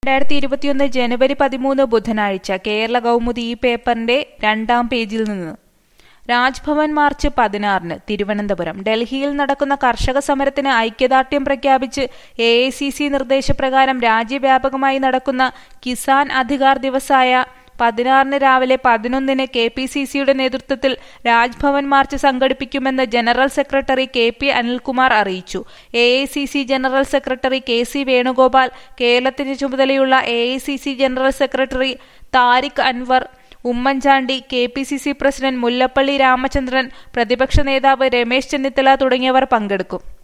രണ്ടായിരത്തി ഇരുപത്തിയൊന്ന് ജനുവരി പതിമൂന്ന് ബുധനാഴ്ച കേരള കൗമുദി ഈ പേപ്പറിന്റെ രണ്ടാം പേജിൽ നിന്ന് രാജ്ഭവൻ മാർച്ച് പതിനാറിന് തിരുവനന്തപുരം ഡൽഹിയിൽ നടക്കുന്ന കർഷക സമരത്തിന് ഐക്യദാർഢ്യം പ്രഖ്യാപിച്ച് എ ഐ സി സി നിർദ്ദേശപ്രകാരം രാജ്യവ്യാപകമായി നടക്കുന്ന കിസാൻ അധികാർ ദിവസായ പതിനാറിന് രാവിലെ പതിനൊന്നിന് കെ പി സി സിയുടെ നേതൃത്വത്തിൽ രാജ്ഭവൻ മാർച്ച് സംഘടിപ്പിക്കുമെന്ന് general secretary K P Anilkumar അറിയിച്ചു A I C C general secretary K C Venugopal കേരളത്തിന് ചുമതലയുള്ള A I C C general secretary Tariq Anwar Oommen Chandy K P C C president Mullappally Ramachandran പ്രതിപക്ഷ നേതാവ് രമേശ് ചെന്നിത്തല തുടങ്ങിയവർ പങ്കെടുക്കും